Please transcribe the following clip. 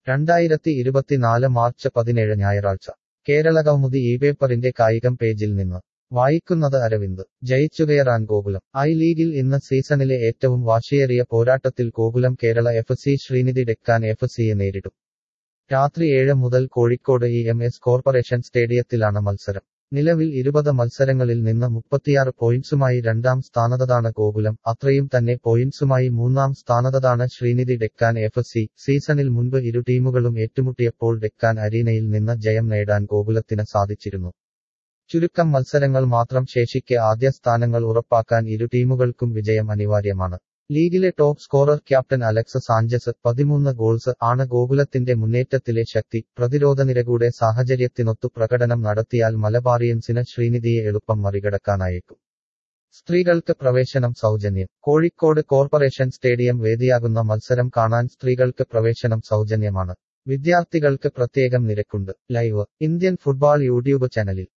രണ്ടായിരത്തി ഇരുപത്തിനാല് മാർച്ച് പതിനേഴ് ഞായറാഴ്ച കേരളകൗമുദി ഈ പേപ്പറിന്റെ കായികം പേജിൽ നിന്ന് വായിക്കുന്നത് അരവിന്ദ് ജയിച്ചുകയറാൻ ഗോകുലം ഐ ലീഗിൽ ഇന്ന് സീസണിലെ ഏറ്റവും വാശിയേറിയ പോരാട്ടത്തിൽ Gokulam Kerala F C Sreenidi Deccan F സിയെ നേരിടും രാത്രി ഏഴ് മുതൽ Kozhikode E M S corporation സ്റ്റേഡിയത്തിലാണ് മത്സരം നിലവിൽ ഇരുപത് മത്സരങ്ങളിൽ നിന്ന് മുപ്പത്തിയാറ് പോയിന്റ്സുമായി രണ്ടാം സ്ഥാനത്താണ് ഗോകുലം അത്രയും തന്നെ പോയിന്റ്സുമായി മൂന്നാം സ്ഥാനത്താണ് ശ്രീനിധി ഡെക്കാൻ എഫ് സി സീസണിൽ മുൻപ് ഇരു ടീമുകളും ഏറ്റുമുട്ടിയപ്പോൾ ഡെക്കാൻ അരീനയിൽ നിന്ന് ജയം നേടാൻ ഗോകുലത്തിന് സാധിച്ചിരുന്നു ചുരുക്കം മത്സരങ്ങൾ മാത്രം ശേഷിക്കെ ആദ്യ സ്ഥാനങ്ങൾ ഉറപ്പാക്കാൻ ഇരു ടീമുകൾക്കും വിജയം അനിവാര്യമാണ് ലീഗിലെ top scorer captain Alex Sanchez പതിമൂന്ന് ഗോൾസ് ആണ് ഗോകുലത്തിന്റെ മുന്നേറ്റത്തിലെ ശക്തി പ്രതിരോധനിരകൂടെ സാഹചര്യത്തിനൊത്തു പ്രകടനം നടത്തിയാൽ മലബാറിയൻസിന് ശ്രീനിധിയെ എളുപ്പം മറികടക്കാനായേക്കും സ്ത്രീകൾക്ക് പ്രവേശനം സൗജന്യം കോഴിക്കോട് കോർപ്പറേഷൻ സ്റ്റേഡിയം വേദിയാകുന്ന മത്സരം കാണാൻ സ്ത്രീകൾക്ക് പ്രവേശനം സൗജന്യമാണ് വിദ്യാർത്ഥികൾക്ക് പ്രത്യേകം നിരക്കുണ്ട് ലൈവ് ഇന്ത്യൻ ഫുട്ബോൾ യൂട്യൂബ് ചാനലിൽ